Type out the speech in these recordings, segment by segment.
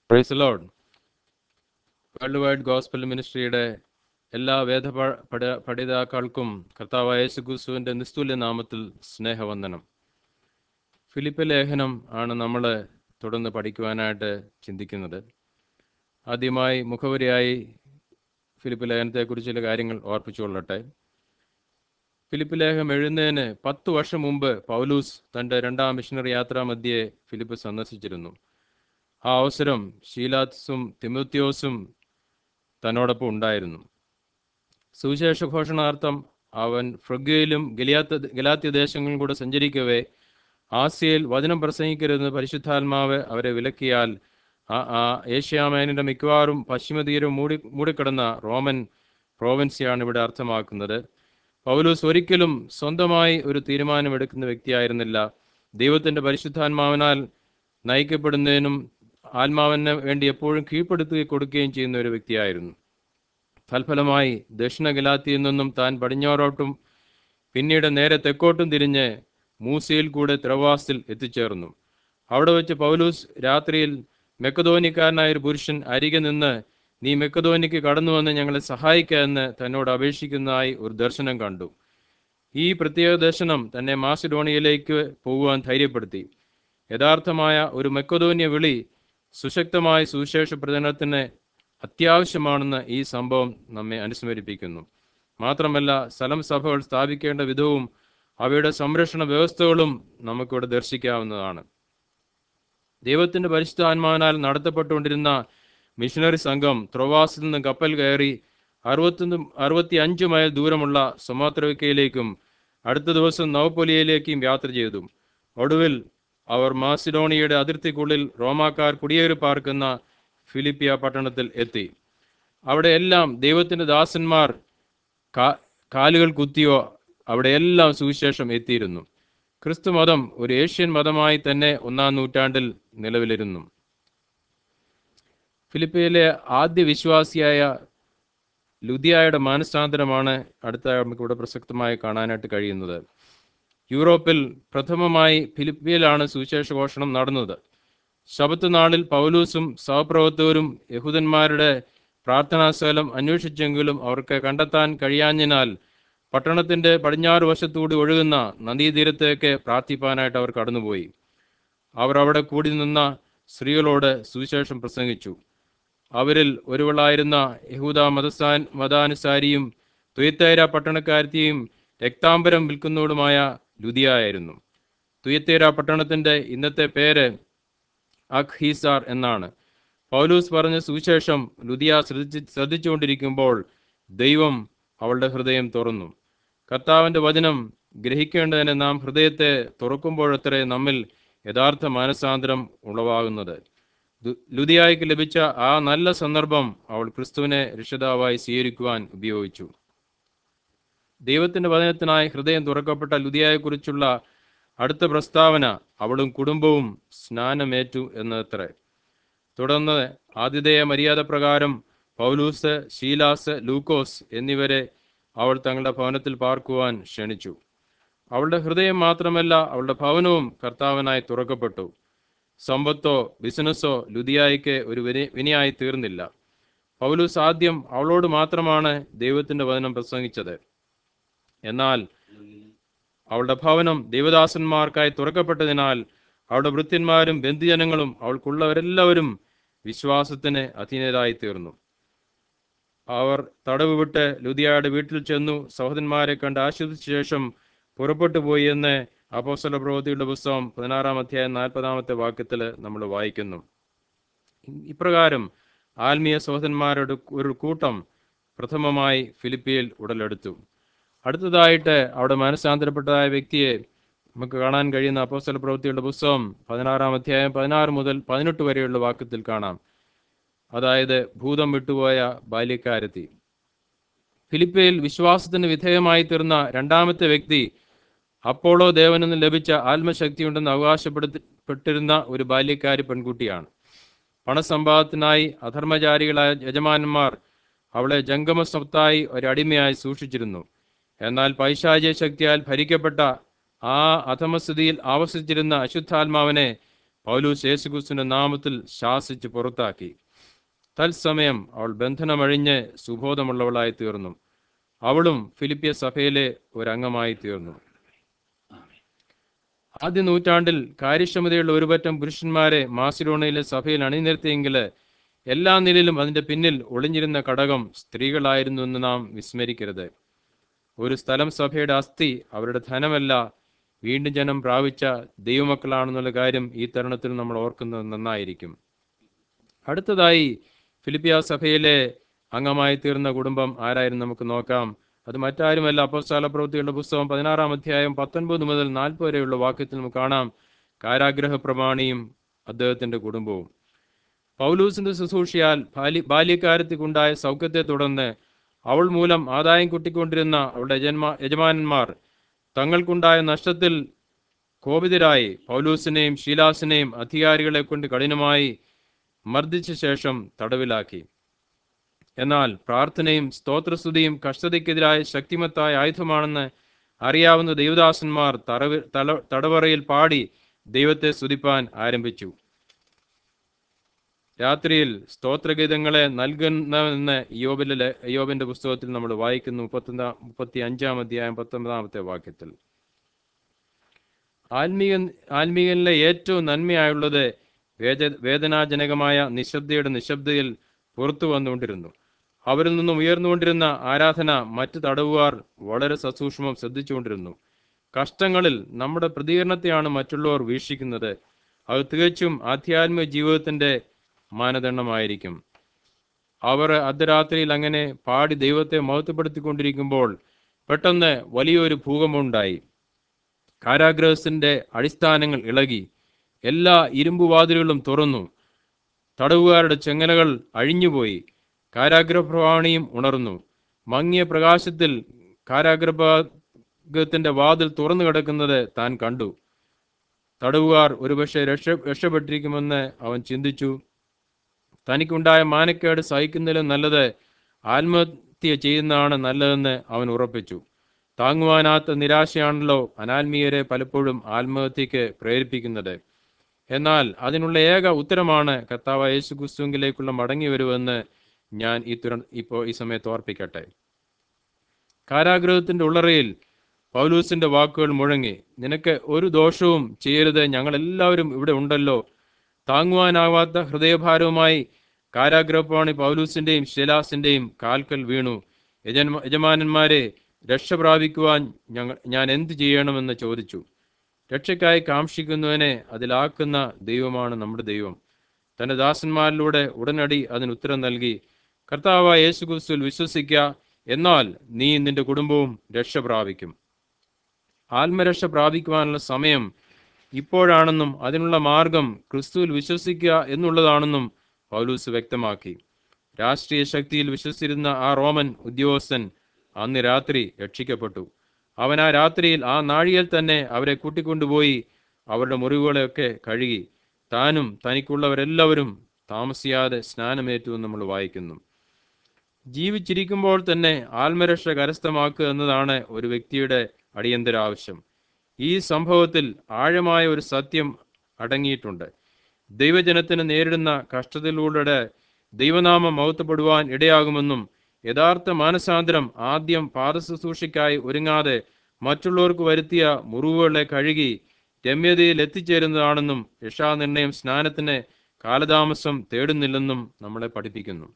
price lord world wide gospel മിനിസ്ട്രിയുടെ എല്ലാ വേദ പ- പഠ- പഠിതാക്കൾക്കും കർത്താവായ യേശുക്രിസ്തുവിന്റെ നിസ്തുല്യ നാമത്തിൽ സ്നേഹവന്ദനം ഫിലിപ്പ് ലേഖനം ആണ് നമ്മൾ തുടർന്ന് പഠിക്കുവാനായിട്ട് ചിന്തിക്കുന്നത് ആദ്യമായി മുഖവരിയായി ഫിലിപ്പ് ലേഖനത്തെക്കുറിച്ച് ചില കാര്യങ്ങൾ ഓർപ്പിച്ചുകൊള്ളട്ടെ ഫിലിപ്പ് ലേഖനം എഴുതുന്നതിന് പത്ത് വർഷം മുമ്പ് പൗലൂസ് തന്റെ രണ്ടാം മിഷണറി യാത്രാ മധ്യേ ഫിലിപ്പ് സന്ദർശിച്ചിരുന്നു ആ അവസരം ഷീലാത്സും തിമോത്യോസും തന്നോടൊപ്പം ഉണ്ടായിരുന്നു സുവിശേഷ ഘോഷണാർത്ഥം അവൻ ഫ്രഗ്യയിലും ഗലിയാത്ത ഗലാത്യ ദേശങ്ങളിലും കൂടെ സഞ്ചരിക്കവേ ആസിയയിൽ വചനം പ്രസംഗിക്കരുതെന്ന് പരിശുദ്ധാത്മാവ് അവരെ വിലക്കിയാൽ ആ ആ ഏഷ്യാമേനിന്റെ മിക്കവാറും പശ്ചിമതീരം മൂടി മൂടിക്കിടന്ന റോമൻ പ്രോവിൻസിയാണ് ഇവിടെ അർത്ഥമാക്കുന്നത് പൗലൂസ് ഒരിക്കലും സ്വന്തമായി ഒരു തീരുമാനമെടുക്കുന്ന വ്യക്തിയായിരുന്നില്ല ദൈവത്തിന്റെ പരിശുദ്ധാത്മാവിനാൽ നയിക്കപ്പെടുന്നതിനും ആത്മാവിന് വേണ്ടി എപ്പോഴും കീഴ്പ്പെടുത്തി കൊടുക്കുകയും ചെയ്യുന്ന ഒരു വ്യക്തിയായിരുന്നു തൽഫലമായി ദക്ഷിണ ഗലാത്തിയിൽ നിന്നും താൻ പടിഞ്ഞാറോട്ടും പിന്നീട് നേരെ തെക്കോട്ടും തിരിഞ്ഞ് മൂസയിൽ കൂടെ ത്രവാസിൽ എത്തിച്ചേർന്നു അവിടെ വെച്ച് പൗലൂസ് രാത്രിയിൽ മെക്കതോനിക്കാരനായ ഒരു പുരുഷൻ അരികെ നിന്ന് നീ മെക്കതോനിക്ക് കടന്നു വന്ന് ഞങ്ങളെ സഹായിക്കുക എന്ന് തന്നോട് അപേക്ഷിക്കുന്നതായി ഒരു ദർശനം കണ്ടു ഈ പ്രത്യേക ദർശനം തന്നെ മാസിഡോണിയയിലേക്ക് പോകുവാൻ ധൈര്യപ്പെടുത്തി യഥാർത്ഥമായ ഒരു മെക്കതോന്യ വിളി സുശക്തമായ സുവിശേഷ പ്രചരണത്തിന് അത്യാവശ്യമാണെന്ന് ഈ സംഭവം നമ്മെ അനുസ്മരിപ്പിക്കുന്നു മാത്രമല്ല സ്ഥലം സഭകൾ സ്ഥാപിക്കേണ്ട വിധവും അവയുടെ സംരക്ഷണ വ്യവസ്ഥകളും നമുക്കിവിടെ ദർശിക്കാവുന്നതാണ് ദൈവത്തിന്റെ പരിശുദ്ധാത്മാവിനാൽ നടത്തപ്പെട്ടുകൊണ്ടിരുന്ന മിഷണറി സംഘം ത്രോവാസിൽ നിന്ന് കപ്പൽ കയറി അറുപത്തൊന്ന് അറുപത്തി അഞ്ച് മൈൽ ദൂരമുള്ള സൊമാത്രവിക്കയിലേക്കും അടുത്ത ദിവസം നവപ്പൊലിയയിലേക്കും യാത്ര ചെയ്തു ഒടുവിൽ അവർ മാസിഡോണിയയുടെ അതിർത്തിക്കുള്ളിൽ റോമാക്കാർ കുടിയേറി പാർക്കുന്ന ഫിലിപ്പിയ പട്ടണത്തിൽ എത്തി അവിടെ എല്ലാം ദൈവത്തിന്റെ ദാസന്മാർ കാ- കാലുകൾ കുത്തിയോ അവിടെയെല്ലാം സുവിശേഷം എത്തിയിരുന്നു ക്രിസ്തു മതം ഒരു ഏഷ്യൻ മതമായി തന്നെ ഒന്നാം നൂറ്റാണ്ടിൽ നിലവിലിരുന്നു ഫിലിപ്പിയിലെ ആദ്യ വിശ്വാസിയായ ലുദിയായുടെ മാനസാന്തരമാണ് അടുത്ത നമുക്ക് ഇവിടെ പ്രസക്തമായി കാണാനായിട്ട് കഴിയുന്നത് യൂറോപ്പിൽ പ്രഥമമായി ഫിലിപ്പിയിലാണ് സുവിശേഷ ഘോഷണം നടന്നത് ശബത്ത് നാളിൽ പൗലൂസും സഹപ്രവർത്തകരും യഹൂദന്മാരുടെ പ്രാർത്ഥനാസ്ഥലം അന്വേഷിച്ചെങ്കിലും അവർക്ക് കണ്ടെത്താൻ കഴിയാഞ്ഞതിനാൽ പട്ടണത്തിന്റെ പടിഞ്ഞാറ് വശത്തുകൂടി ഒഴുകുന്ന നദീതീരത്തേക്ക് പ്രാർത്ഥിപ്പാനായിട്ട് അവർ കടന്നുപോയി അവർ അവിടെ കൂടി നിന്ന സ്ത്രീകളോട് സുവിശേഷം പ്രസംഗിച്ചു അവരിൽ ഒരുവളായിരുന്ന യഹൂദ മതസ്ഥാൻ മതാനുസാരിയും തുയത്തേര പട്ടണക്കാരത്തിയും രക്താംബരം വിൽക്കുന്നവളുമായ ലുദിയായിരുന്നു തുയത്തേര പട്ടണത്തിന്റെ ഇന്നത്തെ പേര് അഖ്ഹീസാർ എന്നാണ് പൗലൂസ് പറഞ്ഞ സുവിശേഷം ലുദിയ ശ്രദ്ധിച്ച് ശ്രദ്ധിച്ചുകൊണ്ടിരിക്കുമ്പോൾ ദൈവം അവളുടെ ഹൃദയം തുറന്നു കർത്താവിന്റെ വചനം ഗ്രഹിക്കേണ്ടതിന് നാം ഹൃദയത്തെ തുറക്കുമ്പോഴത്രേ നമ്മിൽ യഥാർത്ഥ മാനസാന്തരം ഉളവാകുന്നത് ദു- ലുദിയായ്ക്ക് ലഭിച്ച ആ നല്ല സന്ദർഭം അവൾ ക്രിസ്തുവിനെ രക്ഷിതാവായി സ്വീകരിക്കുവാൻ ഉപയോഗിച്ചു ദൈവത്തിന്റെ വചനത്തിനായി ഹൃദയം തുറക്കപ്പെട്ട ലുദിയായെക്കുറിച്ചുള്ള അടുത്ത പ്രസ്താവന അവളും കുടുംബവും സ്നാനമേറ്റു എന്നത്രേ തുടർന്ന് ആതിഥേയ മര്യാദ പ്രകാരം പൗലൂസ് ഷീലാസ് ലൂക്കോസ് എന്നിവരെ അവൾ തങ്ങളുടെ ഭവനത്തിൽ പാർക്കുവാൻ ക്ഷണിച്ചു അവളുടെ ഹൃദയം മാത്രമല്ല അവളുടെ ഭവനവും കർത്താവിനായി തുറക്കപ്പെട്ടു സമ്പത്തോ ബിസിനസ്സോ ലുദിയായിക്ക് ഒരു വിനി വിനിയായി തീർന്നില്ല പൗലൂസ് ആദ്യം അവളോട് മാത്രമാണ് ദൈവത്തിന്റെ വചനം പ്രസംഗിച്ചത് എന്നാൽ അവളുടെ ഭവനം ദൈവദാസന്മാർക്കായി തുറക്കപ്പെട്ടതിനാൽ അവളുടെ വൃത്യന്മാരും ബന്ധുജനങ്ങളും അവൾക്കുള്ളവരെല്ലാവരും വിശ്വാസത്തിന് അധീനരായി തീർന്നു അവർ തടവ് വിട്ട് ലുദിയയുടെ വീട്ടിൽ ചെന്നു സഹോദരന്മാരെ കണ്ട് ആശ്വസിച്ച ശേഷം പുറപ്പെട്ടു പോയി എന്ന് അപ്പോസ്തല പ്രവൃത്തിയുടെ പുസ്തകം പതിനാറാം അധ്യായം നാൽപ്പതാമത്തെ വാക്യത്തിൽ നമ്മൾ വായിക്കുന്നു ഇപ്രകാരം ആത്മീയ സഹോദരന്മാരുടെ ഒരു കൂട്ടം പ്രഥമമായി ഫിലിപ്പിയിൽ ഉടലെടുത്തു അടുത്തതായിട്ട് അവിടെ മനസ്സാന്തരപ്പെട്ടതായ വ്യക്തിയെ നമുക്ക് കാണാൻ കഴിയുന്ന അപ്പോസ്തല പ്രവൃത്തിയുടെ പുസ്തകം പതിനാറാം അധ്യായം പതിനാറ് മുതൽ പതിനെട്ട് വരെയുള്ള വാക്യത്തിൽ കാണാം അതായത് ഭൂതം വിട്ടുപോയ ബാല്യക്കാരത്തി ഫിലിപ്പയിൽ വിശ്വാസത്തിന് വിധേയമായി തീർന്ന രണ്ടാമത്തെ വ്യക്തി അപ്പോളോ ദേവനിൽ നിന്ന് ലഭിച്ച ആത്മശക്തിയുണ്ടെന്ന് അവകാശപ്പെടുത്തിപ്പെട്ടിരുന്ന ഒരു ബാല്യക്കാരി പെൺകുട്ടിയാണ് പണസമ്പാദത്തിനായി അധർമ്മചാരികളായ യജമാനന്മാർ അവളെ ജംഗമ സ്വത്തായി ഒരടിമയായി സൂക്ഷിച്ചിരുന്നു എന്നാൽ പൈശാചിക ശക്തിയാൽ ഭരിക്കപ്പെട്ട ആ അധമസ്ഥിതിയിൽ ആവസിച്ചിരുന്ന അശുദ്ധാത്മാവിനെ പൗലൂസ് യേശുക്രിസ്തുവിന്റെ നാമത്തിൽ ശാസിച്ച് പുറത്താക്കി തത്സമയം അവൾ ബന്ധനമഴിഞ്ഞ് സുബോധമുള്ളവളായി തീർന്നു അവളും ഫിലിപ്പിയ സഭയിലെ ഒരംഗമായി തീർന്നു ആദ്യ നൂറ്റാണ്ടിൽ കാര്യക്ഷമതയുള്ള ഒരുപറ്റം പുരുഷന്മാരെ മാസിഡോണയിലെ സഭയിൽ അണിനിർത്തിയെങ്കിൽ എല്ലാ നിലയിലും അതിന്റെ പിന്നിൽ ഒളിഞ്ഞിരുന്ന ഘടകം സ്ത്രീകളായിരുന്നു എന്ന് നാം വിസ്മരിക്കരുത് ഒരു സ്ഥലം സഭയുടെ അസ്ഥി അവരുടെ ധനമല്ല വീണ്ടും ജനം പ്രാപിച്ച ദൈവമക്കളാണെന്നുള്ള കാര്യം ഈ തരുണത്തിൽ നമ്മൾ ഓർക്കുന്നത് നന്നായിരിക്കും അടുത്തതായി ഫിലിപ്പിയ സഭയിലെ അംഗമായി തീർന്ന കുടുംബം ആരായിരുന്നു നമുക്ക് നോക്കാം അത് മറ്റാരുമല്ല അപ്പോസ്തല പ്രവൃത്തികളുടെ പുസ്തകം പതിനാറാം അധ്യായം പത്തൊൻപത് മുതൽ നാൽപ്പത് വരെയുള്ള വാക്യത്തിൽ നമുക്ക് കാണാം കാരാഗ്രഹ പ്രമാണിയും അദ്ദേഹത്തിന്റെ കുടുംബവും പൗലൂസിന്റെ ശുശ്രൂഷയാൽ ബാല്യ ബാല്യക്കാരത്തിക്കുണ്ടായ സൗഖ്യത്തെ തുടർന്ന് അവൾ മൂലം ആദായം കിട്ടിക്കൊണ്ടിരുന്ന അവളുടെ യജന്മാ യജമാനന്മാർ തങ്ങൾക്കുണ്ടായ നഷ്ടത്തിൽ കോപിതരായി പൗലൂസിനെയും ഷീലാസിനെയും അധികാരികളെ കൊണ്ട് കഠിനമായി മർദ്ദിച്ച ശേഷം തടവിലാക്കി എന്നാൽ പ്രാർത്ഥനയും സ്തോത്രസ്തുതിയും കഷ്ടതയ്ക്കെതിരായ ശക്തിമത്തായ ആയുധമാണെന്ന് അറിയാവുന്ന ദൈവദാസന്മാർ തറവി തല തടവറയിൽ പാടി ദൈവത്തെ സ്തുതിപ്പാൻ ആരംഭിച്ചു രാത്രിയിൽ സ്തോത്രഗീതങ്ങളെ നൽകുന്നതെന്ന് യോബിലെ യോബിന്റെ പുസ്തകത്തിൽ നമ്മൾ വായിക്കുന്നു മുപ്പത്തൊന്നാ മുപ്പത്തി അഞ്ചാം അധ്യായം പത്തൊമ്പതാമത്തെ വാക്യത്തിൽ ആത്മീയ ആത്മീയനിലെ ഏറ്റവും നന്മയായുള്ളത് വേദ വേദനാജനകമായ നിശബ്ദയുടെ നിശബ്ദയിൽ പുറത്തു വന്നുകൊണ്ടിരുന്നു അവരിൽ നിന്നും ഉയർന്നുകൊണ്ടിരുന്ന ആരാധന മറ്റു തടവുകാർ വളരെ സസൂക്ഷ്മം ശ്രദ്ധിച്ചുകൊണ്ടിരുന്നു കഷ്ടങ്ങളിൽ നമ്മുടെ പ്രതികരണത്തെയാണ് മറ്റുള്ളവർ വീക്ഷിക്കുന്നത് അത് തികച്ചും ആധ്യാത്മിക ജീവിതത്തിന്റെ മാനദണ്ഡമായിരിക്കും അവർ അർദ്ധരാത്രിയിൽ അങ്ങനെ പാടി ദൈവത്തെ മഹത്വപ്പെടുത്തിക്കൊണ്ടിരിക്കുമ്പോൾ പെട്ടെന്ന് വലിയൊരു ഭൂകമ്പമുണ്ടായി കാരാഗ്രഹത്തിന്റെ അടിസ്ഥാനങ്ങൾ ഇളകി എല്ലാ ഇരുമ്പുവാതിലുകളും തുറന്നു തടവുകാരുടെ ചെങ്ങലകൾ അഴിഞ്ഞുപോയി കാരാഗ്രഹപ്രവാണിയും ഉണർന്നു മങ്ങിയ പ്രകാശത്തിൽ കാരാഗ്രഹത്തിന്റെ വാതിൽ തുറന്നു കിടക്കുന്നത് താൻ കണ്ടു തടവുകാർ ഒരുപക്ഷെ രക്ഷ രക്ഷപ്പെട്ടിരിക്കുമെന്ന് അവൻ ചിന്തിച്ചു തനിക്കുണ്ടായ മാനക്കേട് സഹിക്കുന്നതിലും നല്ലത് ആത്മഹത്യ ചെയ്യുന്നതാണ് നല്ലതെന്ന് അവൻ ഉറപ്പിച്ചു താങ്ങുവാനാത്ത നിരാശയാണല്ലോ അനാത്മീയരെ പലപ്പോഴും ആത്മഹത്യക്ക് പ്രേരിപ്പിക്കുന്നത് എന്നാൽ അതിനുള്ള ഏക ഉത്തരമാണ് കർത്താവ് യേശു ക്രിസ്തുവിലേക്കുള്ള മടങ്ങി വരുമെന്ന് ഞാൻ ഈ തുര ഇപ്പോൾ ഈ സമയത്ത് ഓർപ്പിക്കട്ടെ കാരാഗ്രഹത്തിന്റെ ഉള്ളറയിൽ പൗലൂസിന്റെ വാക്കുകൾ മുഴങ്ങി നിനക്ക് ഒരു ദോഷവും ചെയ്യരുത് ഞങ്ങൾ എല്ലാവരും ഇവിടെ ഉണ്ടല്ലോ താങ്ങുവാനാവാത്ത ഹൃദയഭാരവുമായി കാരാഗ്രഹപ്പാണി പൗലൂസിന്റെയും ശിലാസിന്റെയും കാൽക്കൽ വീണു യജന്മ യജമാനന്മാരെ രക്ഷ പ്രാപിക്കുവാൻ ഞങ്ങൾ ഞാൻ എന്ത് ചെയ്യണമെന്ന് ചോദിച്ചു രക്ഷയ്ക്കായി കാക്ഷിക്കുന്നവനെ അതിലാക്കുന്ന ദൈവമാണ് നമ്മുടെ ദൈവം തന്റെ ദാസന്മാരിലൂടെ ഉടനടി അതിന് ഉത്തരം നൽകി കർത്താവായ യേശുക്രിസ്തുവിൽ വിശ്വസിക്കുക എന്നാൽ നീ നിന്റെ കുടുംബവും രക്ഷ പ്രാപിക്കും ആത്മരക്ഷ പ്രാപിക്കുവാനുള്ള സമയം ഇപ്പോഴാണെന്നും അതിനുള്ള മാർഗം ക്രിസ്തുവിൽ വിശ്വസിക്കുക എന്നുള്ളതാണെന്നും പൗലൂസ് വ്യക്തമാക്കി രാഷ്ട്രീയ ശക്തിയിൽ വിശ്വസിച്ചിരുന്ന ആ റോമൻ ഉദ്യോഗസ്ഥൻ അന്ന് രാത്രി രക്ഷിക്കപ്പെട്ടു അവൻ ആ രാത്രിയിൽ ആ നാഴികയിൽ തന്നെ അവരെ കൂട്ടിക്കൊണ്ടുപോയി അവരുടെ മുറിവുകളെയൊക്കെ കഴുകി താനും തനിക്കുള്ളവരെല്ലാവരും താമസിയാതെ സ്നാനമേറ്റു എന്ന് നമ്മൾ വായിക്കുന്നു ജീവിച്ചിരിക്കുമ്പോൾ തന്നെ ആത്മരക്ഷ കരസ്ഥമാക്കുക എന്നതാണ് ഒരു വ്യക്തിയുടെ അടിയന്തര ആവശ്യം ഈ സംഭവത്തിൽ ആഴമായ ഒരു സത്യം അടങ്ങിയിട്ടുണ്ട് ദൈവജനത്തിന് നേരിടുന്ന കഷ്ടതയിലൂടെ ദൈവനാമം മഹത്വപ്പെടുവാൻ ഇടയാകുമെന്നും യഥാർത്ഥ മാനസാന്തരം ആദ്യം പാദശുശ്രൂഷയ്ക്കായി ഒരുങ്ങാതെ മറ്റുള്ളവർക്ക് വരുത്തിയ മുറിവുകളെ കഴുകി രമ്യതയിൽ എത്തിച്ചേരുന്നതാണെന്നും രക്ഷാനിർണയം സ്നാനത്തിന് കാലതാമസം തേടുന്നില്ലെന്നും നമ്മളെ പഠിപ്പിക്കുന്നു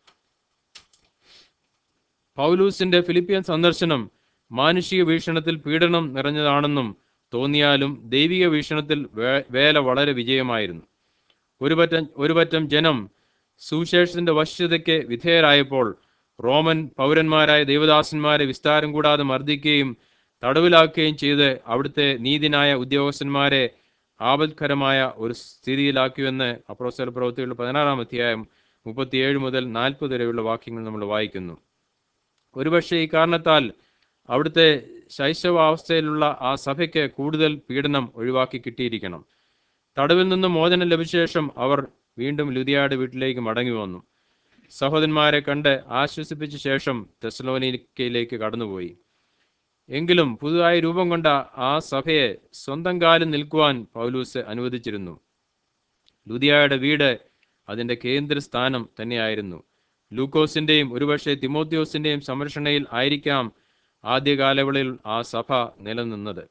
പൗലൂസിന്റെ ഫിലിപ്പിയൻ സന്ദർശനം മാനുഷിക വീക്ഷണത്തിൽ പീഡനം നിറഞ്ഞതാണെന്നും തോന്നിയാലും ദൈവിക വീക്ഷണത്തിൽ വേ- വേല വളരെ വിജയമായിരുന്നു ഒരു പറ്റം ഒരു പറ്റം ജനം സുവിശേഷത്തിന്റെ വശ്യതയ്ക്ക് വിധേയരായപ്പോൾ റോമൻ പൗരന്മാരായ ദേവദാസന്മാരെ വിസ്താരം കൂടാതെ മർദ്ദിക്കുകയും തടവിലാക്കുകയും ചെയ്ത് അവിടുത്തെ നീതിനായ ഉദ്യോഗസ്ഥന്മാരെ ആപത്കരമായ ഒരു സ്ഥിതിയിലാക്കിയെന്ന് അപ്രോസല പ്രവൃത്തികളുടെ പതിനാറാം അധ്യായം മുപ്പത്തിയേഴ് മുതൽ നാൽപ്പത് വരെയുള്ള വാക്യങ്ങൾ നമ്മൾ വായിക്കുന്നു ഒരുപക്ഷെ ഈ കാരണത്താൽ അവിടുത്തെ ശൈശവാവസ്ഥയിലുള്ള ആ സഭയ്ക്ക് കൂടുതൽ പീഡനം ഒഴിവാക്കി കിട്ടിയിരിക്കണം തടവിൽ നിന്ന് മോചനം ലഭിച്ച ശേഷം അവർ വീണ്ടും ലുതിയാട് വീട്ടിലേക്ക് മടങ്ങി വന്നു സഹോദരന്മാരെ കണ്ട് ആശ്വസിപ്പിച്ച ശേഷം തെസലോനിക്കയിലേക്ക് കടന്നുപോയി എങ്കിലും പുതുതായി രൂപം കൊണ്ട ആ സഭയെ സ്വന്തം കാലിൽ നിൽക്കുവാൻ പൗലൂസ് അനുവദിച്ചിരുന്നു ലുദിയായുടെ വീട് അതിന്റെ കേന്ദ്രസ്ഥാനം തന്നെയായിരുന്നു ലൂക്കോസിന്റെയും ഒരുപക്ഷെ തിമോത്യോസിന്റെയും സംരക്ഷണയിൽ ആയിരിക്കാം ആദ്യകാലങ്ങളിൽ ആ സഭ നിലനിന്നത്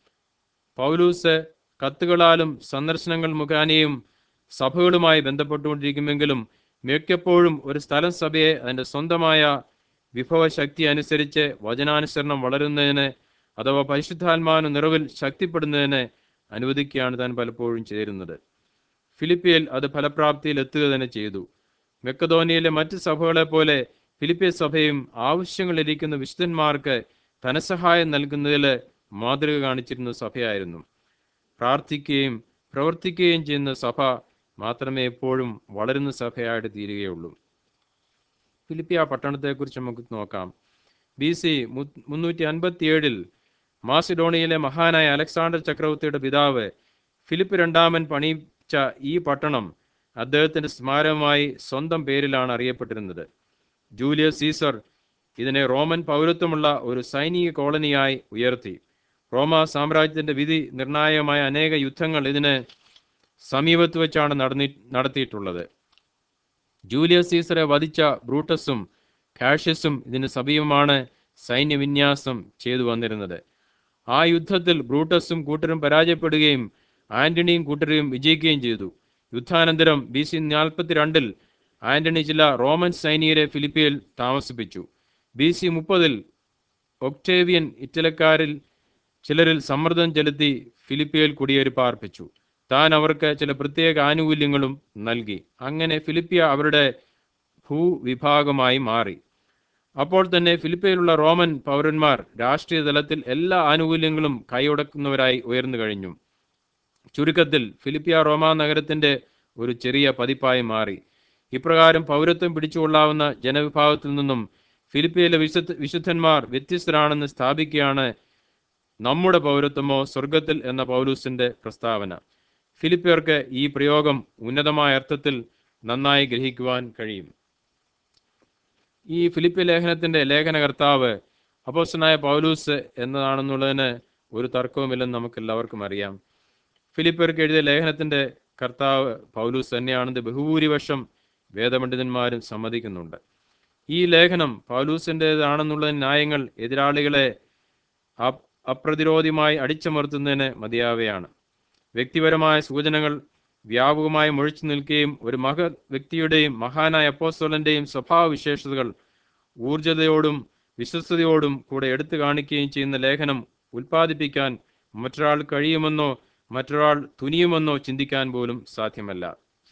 പൗലൂസ് കത്തുകളാലും സന്ദർശനങ്ങൾ മുഖാനെയും സഭകളുമായി ബന്ധപ്പെട്ടുകൊണ്ടിരിക്കുമെങ്കിലും മിക്കപ്പോഴും ഒരു സ്ഥലം സഭയെ അതിന്റെ സ്വന്തമായ വിഭവശക്തി അനുസരിച്ച് വചനാനുസരണം വളരുന്നതിന് അഥവാ പരിശുദ്ധാത്മാവിന് നിറവിൽ ശക്തിപ്പെടുന്നതിന് അനുവദിക്കുകയാണ് താൻ പലപ്പോഴും ചേരുന്നത് ഫിലിപ്പിയയിൽ അത് ഫലപ്രാപ്തിയിൽ എത്തുക തന്നെ ചെയ്തു മെക്കതോനിയയിലെ മറ്റ് സഭകളെ പോലെ ഫിലിപ്പിയ സഭയും ആവശ്യങ്ങളിരിക്കുന്ന വിശുദ്ധന്മാർക്ക് ധനസഹായം നൽകുന്നതിൽ മാതൃക കാണിച്ചിരുന്ന സഭയായിരുന്നു പ്രാർത്ഥിക്കുകയും പ്രവർത്തിക്കുകയും ചെയ്യുന്ന സഭ മാത്രമേ എപ്പോഴും വളരുന്ന സഭയായിട്ട് തീരുകയുള്ളൂ ഫിലിപ്പിയ പട്ടണത്തെക്കുറിച്ച് നമുക്ക് നോക്കാം ബി സി മുന്നൂറ്റി അൻപത്തിയേഴിൽ മാസിഡോണിയയിലെ മഹാനായ അലക്സാണ്ടർ ചക്രവർത്തിയുടെ പിതാവ് ഫിലിപ്പ് രണ്ടാമൻ പണിയിച്ച ഈ പട്ടണം അദ്ദേഹത്തിന്റെ സ്മാരകമായി സ്വന്തം പേരിലാണ് അറിയപ്പെട്ടിരുന്നത് ജൂലിയസ് സീസർ ഇതിനെ റോമൻ പൗരത്വമുള്ള ഒരു സൈനിക കോളനിയായി ഉയർത്തി റോമ സാമ്രാജ്യത്തിന്റെ വിധി നിർണായകമായ അനേക യുദ്ധങ്ങൾ ഇതിന് സമീപത്ത് വെച്ചാണ് നടന്നി നടത്തിയിട്ടുള്ളത് ജൂലിയസ് സീസറെ വധിച്ച ബ്രൂട്ടസും കാഷ്യസും ഇതിന് സമീപമാണ് സൈന്യവിന്യാസം ചെയ്തു വന്നിരുന്നത് ആ യുദ്ധത്തിൽ ബ്രൂട്ടസും കൂട്ടരും പരാജയപ്പെടുകയും ആന്റണിയും കൂട്ടരും വിജയിക്കുകയും ചെയ്തു യുദ്ധാനന്തരം ബി സി നാൽപ്പത്തിരണ്ടിൽ ആന്റണി ചില റോമൻ സൈനികരെ ഫിലിപ്പിയിൽ താമസിപ്പിച്ചു ബി സി മുപ്പതിൽ ഒക്ടേവിയൻ ഇറ്റലക്കാരിൽ ചിലരിൽ സമ്മർദ്ദം ചെലുത്തി ഫിലിപ്പിയയിൽ കുടിയേറി പാർപ്പിച്ചു താൻ അവർക്ക് ചില പ്രത്യേക ആനുകൂല്യങ്ങളും നൽകി അങ്ങനെ ഫിലിപ്പിയ അവരുടെ ഭൂവിഭാഗമായി മാറി അപ്പോൾ തന്നെ ഫിലിപ്പയിലുള്ള റോമൻ പൗരന്മാർ രാഷ്ട്രീയ തലത്തിൽ എല്ലാ ആനുകൂല്യങ്ങളും കൈയടക്കുന്നവരായി ഉയർന്നു കഴിഞ്ഞു ചുരുക്കത്തിൽ ഫിലിപ്പിയ റോമ നഗരത്തിന്റെ ഒരു ചെറിയ പതിപ്പായി മാറി ഇപ്രകാരം പൗരത്വം പിടിച്ചുകൊള്ളാവുന്ന ജനവിഭാഗത്തിൽ നിന്നും ഫിലിപ്പിയയിലെ വിശുദ്ധ വിശുദ്ധന്മാർ വ്യത്യസ്തരാണെന്ന് സ്ഥാപിക്കുകയാണ് നമ്മുടെ പൗരത്വമോ സ്വർഗത്തിൽ എന്ന പൗലൂസിന്റെ പ്രസ്താവന ഫിലിപ്പിയർക്ക് ഈ പ്രയോഗം ഉന്നതമായ അർത്ഥത്തിൽ നന്നായി ഗ്രഹിക്കുവാൻ കഴിയും ഈ ഫിലിപ്പി ലേഖനത്തിന്റെ ലേഖനകർത്താവ് അപ്പോസ്റ്റനായ പൗലൂസ് എന്നതാണെന്നുള്ളതിന് ഒരു തർക്കവുമില്ലെന്ന് നമുക്ക് എല്ലാവർക്കും അറിയാം ഫിലിപ്പിയർക്ക് എഴുതിയ ലേഖനത്തിന്റെ കർത്താവ് പൗലൂസ് തന്നെയാണെന്ന് ബഹുഭൂരിപക്ഷം വേദപണ്ഡിതന്മാരും സമ്മതിക്കുന്നുണ്ട് ഈ ലേഖനം പൗലൂസിൻ്റെതാണെന്നുള്ള ന്യായങ്ങൾ എതിരാളികളെ അപ്- അപ്രതിരോധ്യമായി അടിച്ചമർത്തുന്നതിന് മതിയാവയാണ് വ്യക്തിപരമായ സൂചനകൾ വ്യാപകമായി മുഴിച്ചു നിൽക്കുകയും ഒരു മഹ വ്യക്തിയുടെയും മഹാനായ അപ്പോസ്തലന്റെയും സ്വഭാവവിശേഷതകൾ ഊർജതയോടും വിശ്വസ്തയോടും കൂടെ എടുത്തു കാണിക്കുകയും ചെയ്യുന്ന ലേഖനം ഉൽപ്പാദിപ്പിക്കാൻ മറ്റൊരാൾ കഴിയുമെന്നോ മറ്റൊരാൾ തുനിയുമെന്നോ ചിന്തിക്കാൻ പോലും സാധ്യമല്ല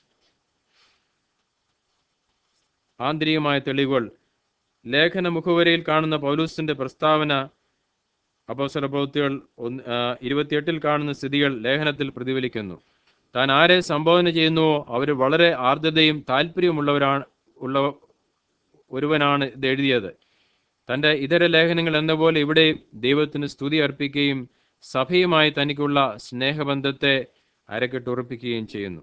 ആന്തരികമായ തെളിവുകൾ ലേഖന മുഖവരയിൽ കാണുന്ന പൗലൂസിന്റെ പ്രസ്താവന അപ്പോസ്തല പ്രവൃത്തികൾ ഒന്ന് ആ, ഇരുപത്തിയെട്ടിൽ കാണുന്ന സ്ഥിതികൾ ലേഖനത്തിൽ പ്രതിഫലിക്കുന്നു താൻ ആരെ സംബോധന ചെയ്യുന്നുവോ അവർ വളരെ ആർദ്രതയും താല്പര്യമുള്ളവരാണ് ഉള്ള ഒരുവനാണ് ഇത് എഴുതിയത് തന്റെ ഇതര ലേഖനങ്ങൾ എന്ന പോലെ ഇവിടെ ദൈവത്തിന് സ്തുതി അർപ്പിക്കുകയും സഭയുമായി തനിക്കുള്ള സ്നേഹബന്ധത്തെ അരക്കെട്ടുറപ്പിക്കുകയും ചെയ്യുന്നു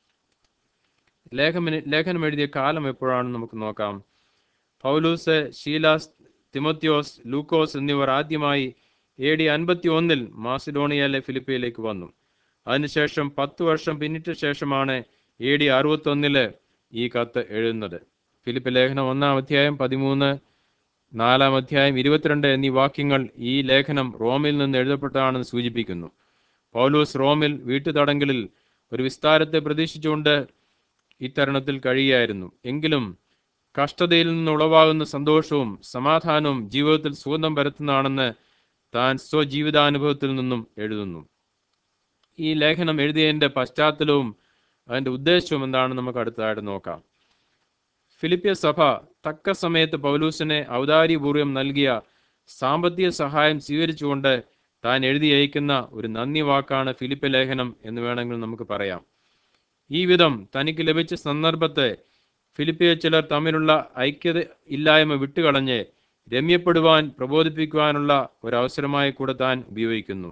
ലേഖന ലേഖനം എഴുതിയ കാലം എപ്പോഴാണെന്ന് നമുക്ക് നോക്കാം പൗലൂസ് ഷീലാസ് തിമോത്യോസ് ലൂക്കോസ് എന്നിവർ ആദ്യമായി എ ഡി അൻപത്തി ഒന്നിൽ മാസിഡോണിയയിലെ ഫിലിപ്പിയിലേക്ക് വന്നു അതിനുശേഷം പത്തു വർഷം പിന്നിട്ട ശേഷമാണ് എ ഡി അറുപത്തി ഒന്നില് ഈ കത്ത് എഴുതുന്നത് ഫിലിപ്പ് ലേഖനം ഒന്നാം അധ്യായം പതിമൂന്ന് നാലാം അധ്യായം ഇരുപത്തിരണ്ട് എന്നീ വാക്യങ്ങൾ ഈ ലേഖനം റോമിൽ നിന്ന് എഴുതപ്പെട്ടതാണെന്ന് സൂചിപ്പിക്കുന്നു പൗലോസ് റോമിൽ വീട്ടുതടങ്കലിൽ ഒരു വിസ്താരത്തെ പ്രതീക്ഷിച്ചുകൊണ്ട് ഇത്തരുണത്തിൽ കഴിയുകയായിരുന്നു എങ്കിലും കഷ്ടതയിൽ നിന്ന് ഉളവാകുന്ന സന്തോഷവും സമാധാനവും ജീവിതത്തിൽ സുഗന്ധം പരത്തുന്നതാണെന്ന് താൻ സ്വജീവിതാനുഭവത്തിൽ നിന്നും എഴുതുന്നു ഈ ലേഖനം എഴുതിയതിന്റെ പശ്ചാത്തലവും അതിന്റെ ഉദ്ദേശവും എന്താണെന്ന് നമുക്ക് അടുത്തതായിട്ട് നോക്കാം ഫിലിപ്പിയ സഭ തക്ക സമയത്ത് പൗലൂസിനെ ഔദാര്യപൂർവ്വം നൽകിയ സാമ്പത്തിക സഹായം സ്വീകരിച്ചുകൊണ്ട് താൻ എഴുതി അയക്കുന്ന ഒരു നന്ദി വാക്കാണ് ഫിലിപ്പ് ലേഖനം എന്ന് വേണമെങ്കിൽ നമുക്ക് പറയാം ഈ വിധം തനിക്ക് ലഭിച്ച സന്ദർഭത്തെ ഫിലിപ്പിയ ചിലർ തമ്മിലുള്ള ഐക്യത ഇല്ലായ്മ വിട്ടുകളഞ്ഞ് രമ്യപ്പെടുവാൻ പ്രബോധിപ്പിക്കുവാനുള്ള ഒരവസരമായി കൂടെ താൻ ഉപയോഗിക്കുന്നു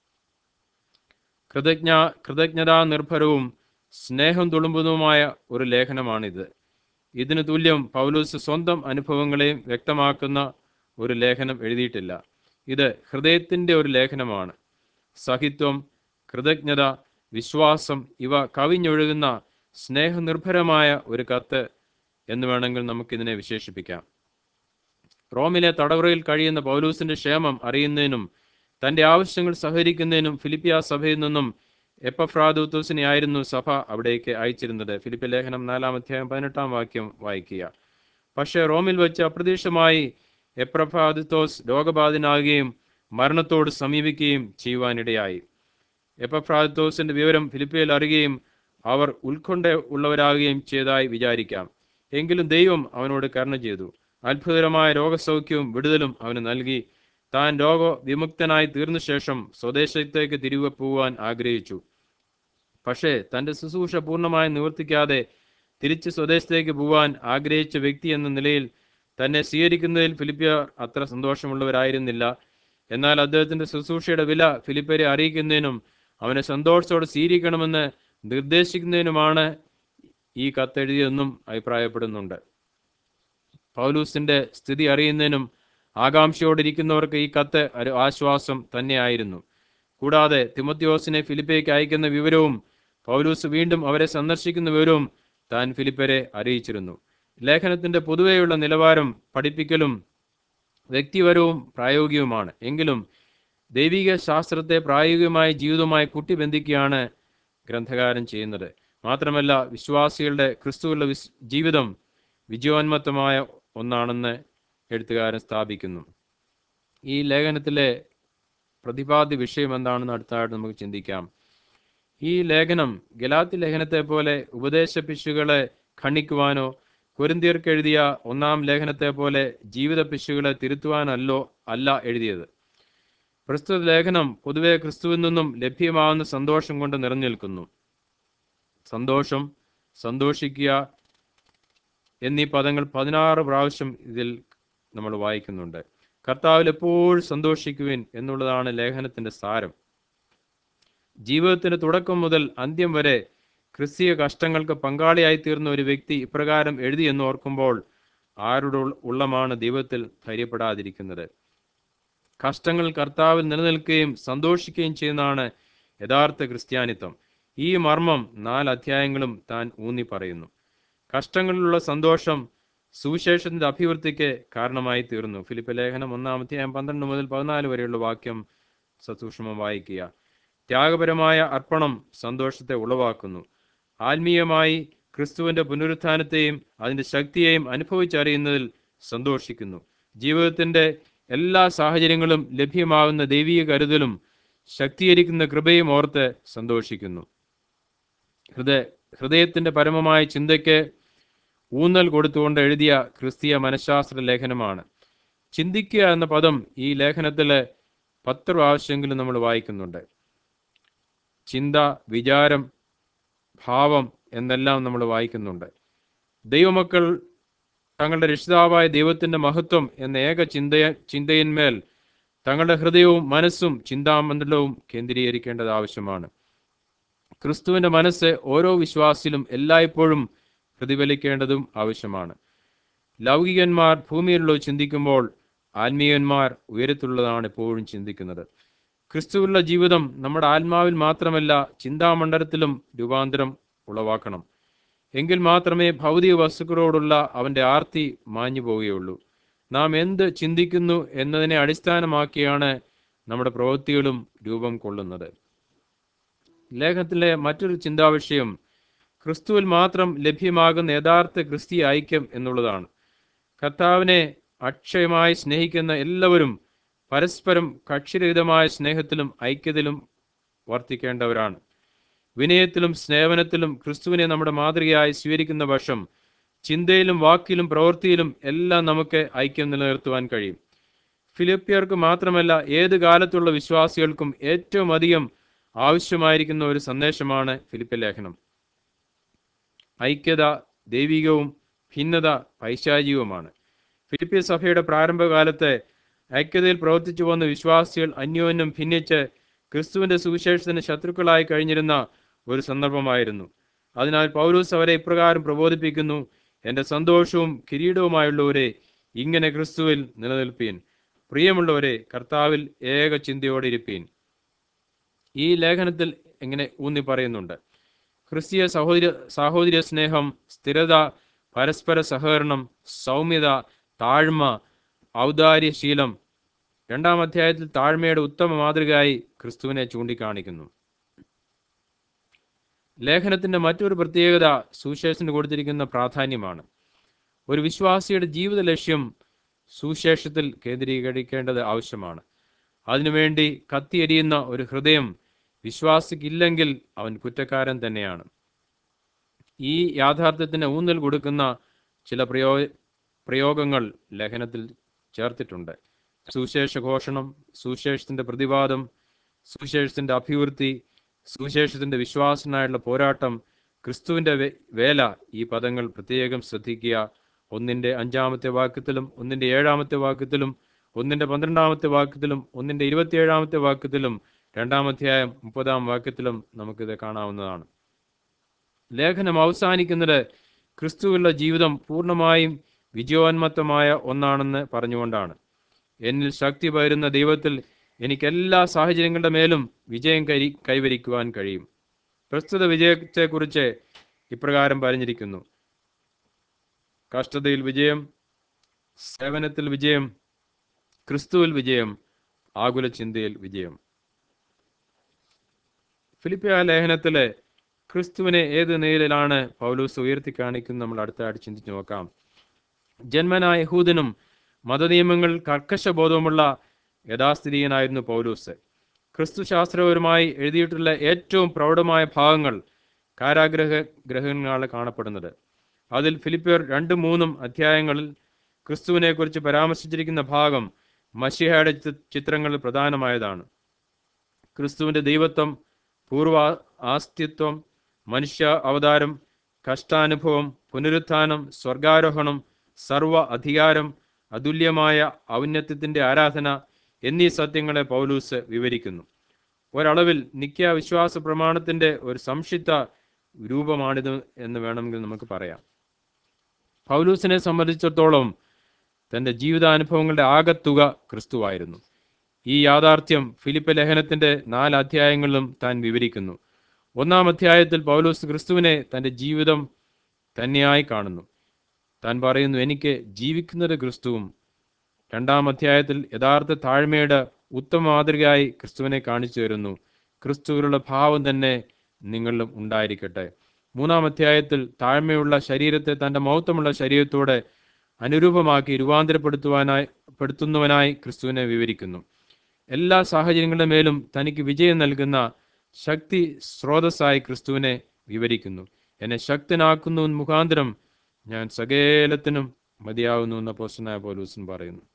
കൃതജ്ഞ കൃതജ്ഞതാ നിർഭരവും സ്നേഹം തുളുമ്പുന്നതുമായ ഒരു ലേഖനമാണിത് ഇതിന് തുല്യം പൗലൂസ് സ്വന്തം അനുഭവങ്ങളെയും വ്യക്തമാക്കുന്ന ഒരു ലേഖനം എഴുതിയിട്ടില്ല ഇത് ഹൃദയത്തിന്റെ ഒരു ലേഖനമാണ് സഹിത്വം കൃതജ്ഞത വിശ്വാസം ഇവ കവിഞ്ഞൊഴുകുന്ന സ്നേഹനിർഭരമായ ഒരു കത്ത് എന്ന് വേണമെങ്കിൽ നമുക്കിതിനെ വിശേഷിപ്പിക്കാം റോമിലെ തടവറയിൽ കഴിയുന്ന പൗലൂസിന്റെ ക്ഷേമം അറിയുന്നതിനും തന്റെ ആവശ്യങ്ങൾ സഹകരിക്കുന്നതിനും ഫിലിപ്പിയ സഭയിൽ നിന്നും എപ്പഫ്രാദൂത്തോസിനെ ആയിരുന്നു സഭ അവിടേക്ക് അയച്ചിരുന്നത് ഫിലിപ്പ് ലേഖനം നാലാം അധ്യായം പതിനെട്ടാം വാക്യം വായിക്കുക പക്ഷേ റോമിൽ വെച്ച് അപ്രതീക്ഷിതമായി എപ്രഫാദിത്തോസ് രോഗബാധിതനാകുകയും മരണത്തോട് സമീപിക്കുകയും ചെയ്യുവാനിടയായി എപ്പഫ്രാദിത്തോസിന്റെ വിവരം ഫിലിപ്പിയിൽ അറിയുകയും അവർ ഉത്കൊണ്ട ഉള്ളവരാകുകയും ചെയ്തതായി വിചാരിക്കാം എങ്കിലും ദൈവം അവനോട് കരുണ ചെയ്തു അത്ഭുതകരമായ രോഗസൗഖ്യവും വിടുതലും അവന് നൽകി താൻ രോഗവിമുക്തനായി തീർന്ന ശേഷം സ്വദേശത്തേക്ക് തിരികെ പോവാൻ ആഗ്രഹിച്ചു പക്ഷേ തന്റെ ശുശ്രൂഷ പൂർണ്ണമായി നിവർത്തിക്കാതെ തിരിച്ച് സ്വദേശത്തേക്ക് പോവാൻ ആഗ്രഹിച്ച വ്യക്തി എന്ന നിലയിൽ തന്നെ സ്വീകരിക്കുന്നതിൽ ഫിലിപ്പിയർ അത്ര സന്തോഷമുള്ളവരായിരുന്നില്ല എന്നാൽ അദ്ദേഹത്തിന്റെ ശുശ്രൂഷയുടെ വില ഫിലിപ്പരെ അറിയിക്കുന്നതിനും അവനെ സന്തോഷത്തോടെ സ്വീകരിക്കണമെന്ന് നിർദ്ദേശിക്കുന്നതിനുമാണ് ഈ കത്തെഴുതിയെന്നും അഭിപ്രായപ്പെടുന്നുണ്ട് പൗലൂസിന്റെ സ്ഥിതി അറിയുന്നതിനും ആകാംക്ഷയോടിരിക്കുന്നവർക്ക് ഈ കത്ത് ഒരു ആശ്വാസം തന്നെയായിരുന്നു കൂടാതെ തിമത്യോസിനെ ഫിലിപ്പയ്ക്ക് അയക്കുന്ന വിവരവും പൗലൂസ് വീണ്ടും അവരെ സന്ദർശിക്കുന്ന വിവരവും താൻ ഫിലിപ്പരെ അറിയിച്ചിരുന്നു ലേഖനത്തിന്റെ പൊതുവെയുള്ള നിലവാരം പഠിപ്പിക്കലും വ്യക്തിപരവും പ്രായോഗികവുമാണ് എങ്കിലും ദൈവിക ശാസ്ത്രത്തെ പ്രായോഗികമായ ജീവിതവുമായി കൂട്ടിബന്ധിക്കുകയാണ് ഗ്രന്ഥകാരൻ ചെയ്യുന്നത് മാത്രമല്ല വിശ്വാസികളുടെ ക്രിസ്തുവിലുള്ള വിസ് ജീവിതം വിജയോന്മത്തമായ ഒന്നാണെന്ന് എഴുത്തുകാരൻ സ്ഥാപിക്കുന്നു ഈ ലേഖനത്തിലെ പ്രതിപാദ്യ വിഷയം എന്താണെന്ന് അടുത്തായിട്ട് നമുക്ക് ചിന്തിക്കാം ഈ ലേഖനം ഗലാത്തി ലേഖനത്തെ പോലെ ഉപദേശ പിശുകളെ ഖണ്ഡിക്കുവാനോ കുരുന്തിയർക്ക് എഴുതിയ ഒന്നാം ലേഖനത്തെ പോലെ ജീവിത പിശുകളെ തിരുത്തുവാനല്ലോ അല്ല എഴുതിയത് പ്രസ്തുത ലേഖനം പൊതുവെ ക്രിസ്തുവിൽ നിന്നും ലഭ്യമാവുന്ന സന്തോഷം കൊണ്ട് നിറഞ്ഞു നിൽക്കുന്നു സന്തോഷം സന്തോഷിക്കുക എന്നീ പദങ്ങൾ പതിനാറ് പ്രാവശ്യം ഇതിൽ നമ്മൾ വായിക്കുന്നുണ്ട് കർത്താവിൽ എപ്പോഴും സന്തോഷിക്കുവിൻ എന്നുള്ളതാണ് ലേഖനത്തിന്റെ സാരം ജീവിതത്തിന്റെ തുടക്കം മുതൽ അന്ത്യം വരെ ക്രിസ്തീയ കഷ്ടങ്ങൾക്ക് പങ്കാളിയായി തീർന്ന ഒരു വ്യക്തി ഇപ്രകാരം എഴുതി എന്ന് ഓർക്കുമ്പോൾ ആരുടെ ഉൾ- ഉള്ളമാണ് ദൈവത്തിൽ ധൈര്യപ്പെടാതിരിക്കുന്നത് കഷ്ടങ്ങൾ കർത്താവിൽ നിലനിൽക്കുകയും സന്തോഷിക്കുകയും ചെയ്യുന്നതാണ് യഥാർത്ഥ ക്രിസ്ത്യാനിത്വം ഈ മർമ്മം നാല് അധ്യായങ്ങളും താൻ ഊന്നി പറയുന്നു കഷ്ടങ്ങളിലുള്ള സന്തോഷം സുവിശേഷത്തിന്റെ അഭിവൃദ്ധിക്ക് കാരണമായി തീർന്നു ഫിലിപ്പ് ലേഖനം ഒന്നാം അധ്യായം പന്ത്രണ്ട് മുതൽ പതിനാല് വരെയുള്ള വാക്യം സസൂക്ഷ്മം വായിക്കുക ത്യാഗപരമായ അർപ്പണം സന്തോഷത്തെ ഉളവാക്കുന്നു ആത്മീയമായി ക്രിസ്തുവിന്റെ പുനരുത്ഥാനത്തെയും അതിന്റെ ശക്തിയെയും അനുഭവിച്ചറിയുന്നതിൽ സന്തോഷിക്കുന്നു ജീവിതത്തിന്റെ എല്ലാ സാഹചര്യങ്ങളും ലഭ്യമാകുന്ന ദൈവീക കരുതലും ശക്തീകരിക്കുന്ന കൃപയും ഓർത്ത് സന്തോഷിക്കുന്നു ഹൃദയ ഹൃദയത്തിന്റെ പരമമായ ചിന്തയ്ക്ക് ഊന്നൽ കൊടുത്തുകൊണ്ട് എഴുതിയ ക്രിസ്തീയ മനഃശാസ്ത്ര ലേഖനമാണ് ചിന്തിക്കുക എന്ന പദം ഈ ലേഖനത്തിലെ പത്ത് പ്രാവശ്യമെങ്കിലും നമ്മൾ വായിക്കുന്നുണ്ട് ചിന്ത വിചാരം ഭാവം എന്നെല്ലാം നമ്മൾ വായിക്കുന്നുണ്ട് ദൈവമക്കൾ തങ്ങളുടെ രക്ഷിതാവായ ദൈവത്തിന്റെ മഹത്വം എന്ന ഏക ചിന്തയ ചിന്തയിന്മേൽ തങ്ങളുടെ ഹൃദയവും മനസ്സും ചിന്താമണ്ഡലവും കേന്ദ്രീകരിക്കേണ്ടത് ആവശ്യമാണ് ക്രിസ്തുവിന്റെ മനസ്സ് ഓരോ വിശ്വാസിലും എല്ലായ്പ്പോഴും പ്രതിഫലിക്കേണ്ടതും ആവശ്യമാണ് ലൗകികന്മാർ ഭൂമിയിലുള്ളത് ചിന്തിക്കുമ്പോൾ ആത്മീയന്മാർ ഉയരത്തുള്ളതാണ് എപ്പോഴും ചിന്തിക്കുന്നത് ക്രിസ്തുവിലുള്ള ജീവിതം നമ്മുടെ ആത്മാവിൽ മാത്രമല്ല ചിന്താമണ്ഡലത്തിലും രൂപാന്തരം ഉളവാക്കണം എങ്കിൽ മാത്രമേ ഭൗതിക വസ്തുക്കളോടുള്ള അവന്റെ ആർത്തി മാഞ്ഞു പോവുകയുള്ളൂ നാം എന്ത് ചിന്തിക്കുന്നു എന്നതിനെ അടിസ്ഥാനമാക്കിയാണ് നമ്മുടെ പ്രവൃത്തികളും രൂപം കൊള്ളുന്നത് ലേഖനത്തിലെ മറ്റൊരു ചിന്താവിഷയം ക്രിസ്തുവിൽ മാത്രം ലഭ്യമാകുന്ന യഥാർത്ഥ ക്രിസ്തീയ ഐക്യം എന്നുള്ളതാണ് കർത്താവിനെ അക്ഷയമായി സ്നേഹിക്കുന്ന എല്ലാവരും പരസ്പരം കക്ഷിരഹിതമായ സ്നേഹത്തിലും ഐക്യത്തിലും വർത്തിക്കേണ്ടവരാണ് വിനയത്തിലും സ്നേഹനത്തിലും ക്രിസ്തുവിനെ നമ്മുടെ മാതൃകയായി സ്വീകരിക്കുന്ന പക്ഷം ചിന്തയിലും വാക്കിലും പ്രവൃത്തിയിലും എല്ലാം നമുക്ക് ഐക്യം നിലനിർത്തുവാൻ കഴിയും ഫിലിപ്പിയർക്ക് മാത്രമല്ല ഏത് കാലത്തുള്ള വിശ്വാസികൾക്കും ഏറ്റവും അധികം ആവശ്യമായിരിക്കുന്ന ഒരു സന്ദേശമാണ് ഫിലിപ്പ് ലേഖനം ഐക്യത ദൈവികവും ഭിന്നത പൈശാചികവുമാണ് ഫിലിപ്പിയ സഭയുടെ പ്രാരംഭകാലത്ത് ഐക്യതയിൽ പ്രവർത്തിച്ചു വന്ന വിശ്വാസികൾ അന്യോന്യം ഭിന്നിച്ച് ക്രിസ്തുവിന്റെ സുവിശേഷത്തിന് ശത്രുക്കളായി കഴിഞ്ഞിരുന്ന ഒരു സന്ദർഭമായിരുന്നു അതിനാൽ പൗലൂസ് അവരെ ഇപ്രകാരം പ്രബോധിപ്പിക്കുന്നു എന്റെ സന്തോഷവും കിരീടവുമായുള്ളവരെ ഇങ്ങനെ ക്രിസ്തുവിൽ നിലനിൽപ്പീൻ പ്രിയമുള്ളവരെ കർത്താവിൽ ഏക ചിന്തയോടെ ഇരിപ്പീൻ ഈ ലേഖനത്തിൽ ഇങ്ങനെ ഊന്നി പറയുന്നുണ്ട് ക്രിസ്തീയ സഹോദര സാഹോദര്യ സ്നേഹം സ്ഥിരത പരസ്പര സഹകരണം സൗമ്യത താഴ്മ ഔദാര്യശീലം രണ്ടാം അധ്യായത്തിൽ താഴ്മയുടെ ഉത്തമ മാതൃകയായി ക്രിസ്തുവിനെ ചൂണ്ടിക്കാണിക്കുന്നു ലേഖനത്തിന്റെ മറ്റൊരു പ്രത്യേകത സുവിശേഷത്തിന് കൊടുത്തിരിക്കുന്ന പ്രാധാന്യമാണ് ഒരു വിശ്വാസിയുടെ ജീവിത ലക്ഷ്യം സുവിശേഷത്തിൽ കേന്ദ്രീകരിക്കേണ്ടത് ആവശ്യമാണ് അതിനുവേണ്ടി കത്തിയെരിയുന്ന ഒരു ഹൃദയം വിശ്വാസിക്കില്ലെങ്കിൽ അവൻ കുറ്റക്കാരൻ തന്നെയാണ് ഈ യാഥാർത്ഥ്യത്തിന് ഊന്നൽ കൊടുക്കുന്ന ചില പ്രയോ പ്രയോഗങ്ങൾ ലേഖനത്തിൽ ചേർത്തിട്ടുണ്ട് സുവിശേഷ ഘോഷണം സുവിശേഷത്തിന്റെ പ്രതിവാദം സുവിശേഷത്തിന്റെ അഭിവൃദ്ധി സുവിശേഷത്തിന്റെ വിശ്വാസനായുള്ള പോരാട്ടം ക്രിസ്തുവിന്റെ വേ- വേല ഈ പദങ്ങൾ പ്രത്യേകം ശ്രദ്ധിക്കുക ഒന്നിന്റെ അഞ്ചാമത്തെ വാക്യത്തിലും ഒന്നിന്റെ ഏഴാമത്തെ വാക്യത്തിലും ഒന്നിന്റെ പന്ത്രണ്ടാമത്തെ വാക്യത്തിലും ഒന്നിന്റെ ഇരുപത്തിയേഴാമത്തെ വാക്യത്തിലും രണ്ടാം അധ്യായം മുപ്പതാം വാക്യത്തിലും നമുക്കിത് കാണാവുന്നതാണ് ലേഖനം അവസാനിക്കുന്നത് ക്രിസ്തുവിലുള്ള ജീവിതം പൂർണ്ണമായും വിജയോന്മത്തമായ ഒന്നാണെന്ന് പറഞ്ഞുകൊണ്ടാണ് എന്നിൽ ശക്തി പകരുന്ന ദൈവത്തിൽ എനിക്ക് എല്ലാ സാഹചര്യങ്ങളുടെ മേലും വിജയം കരി കൈവരിക്കുവാൻ കഴിയും പ്രസ്തുത വിജയത്തെക്കുറിച്ച് ഇപ്രകാരം പറഞ്ഞിരിക്കുന്നു കഷ്ടതയിൽ വിജയം സേവനത്തിൽ വിജയം ക്രിസ്തുവിൽ വിജയം ആകുല ചിന്തയിൽ വിജയം ഫിലിപ്പിയ ലേഖനത്തിലെ ക്രിസ്തുവിനെ ഏത് നിലയിലാണ് പൗലൂസ് ഉയർത്തി കാണിക്കുന്നത് നമ്മൾ അടുത്തായിട്ട് ചിന്തിച്ചു നോക്കാം ജന്മനാ യഹൂദനും മതനിയമങ്ങൾ കർക്കശബോധവുമുള്ള യഥാസ്ഥിതികനായിരുന്നു പൗലൂസ് ക്രിസ്തുശാസ്ത്രപരമായി എഴുതിയിട്ടുള്ള ഏറ്റവും പ്രൗഢമായ ഭാഗങ്ങൾ കാരാഗ്രഹ ഗ്രഹങ്ങളാണ് കാണപ്പെടുന്നത് അതിൽ ഫിലിപ്പിയർ രണ്ടും മൂന്നും അധ്യായങ്ങളിൽ ക്രിസ്തുവിനെ കുറിച്ച് പരാമർശിച്ചിരിക്കുന്ന ഭാഗം മഷിഹയുടെ ചി- ചിത്രങ്ങളിൽ പ്രധാനമായതാണ് ക്രിസ്തുവിന്റെ ദൈവത്വം പൂർവ ആസ്തിത്വം മനുഷ്യ അവതാരം കഷ്ടാനുഭവം പുനരുത്ഥാനം സ്വർഗാരോഹണം സർവ അധികാരം അതുല്യമായ ഔന്നത്യത്തിന്റെ ആരാധന എന്നീ സത്യങ്ങളെ പൗലൂസ് വിവരിക്കുന്നു ഒരളവിൽ നിത്യ വിശ്വാസ പ്രമാണത്തിന്റെ ഒരു സംക്ഷിപ്ത രൂപമാണിത് എന്ന് വേണമെങ്കിൽ നമുക്ക് പറയാം പൗലൂസിനെ സംബന്ധിച്ചിടത്തോളം തന്റെ ജീവിതാനുഭവങ്ങളുടെ ആകത്തുക ക്രിസ്തുവായിരുന്നു ഈ യാഥാർത്ഥ്യം ഫിലിപ്പ് ലേഖനത്തിന്റെ നാല് അധ്യായങ്ങളിലും താൻ വിവരിക്കുന്നു ഒന്നാം അധ്യായത്തിൽ പൗലോസ് ക്രിസ്തുവിനെ തന്റെ ജീവിതം തന്നെയായി കാണുന്നു താൻ പറയുന്നു എനിക്ക് ജീവിക്കുന്നത് ക്രിസ്തുവും രണ്ടാം അധ്യായത്തിൽ യഥാർത്ഥ താഴ്മയുടെ ഉത്തമ മാതൃകയായി ക്രിസ്തുവിനെ കാണിച്ചു തരുന്നു ക്രിസ്തുവിലുള്ള ഭാവം തന്നെ നിങ്ങളിലും ഉണ്ടായിരിക്കട്ടെ മൂന്നാം അധ്യായത്തിൽ താഴ്മയുള്ള ശരീരത്തെ തന്റെ മഹത്വമുള്ള ശരീരത്തോടെ അനുരൂപമാക്കി രൂപാന്തരപ്പെടുത്തുവാനായി പെടുത്തുന്നവനായി ക്രിസ്തുവിനെ വിവരിക്കുന്നു എല്ലാ സാഹചര്യങ്ങളുടെ മേലും തനിക്ക് വിജയം നൽകുന്ന ശക്തി സ്രോതസ്സായി ക്രിസ്തുവിനെ വിവരിക്കുന്നു എന്നെ ശക്തനാക്കുന്നു മുഖാന്തരം ഞാൻ സകേലത്തിനും മതിയാവുന്നു എന്ന് പോസ്റ്റനായ പോലൂസൻ പറയുന്നു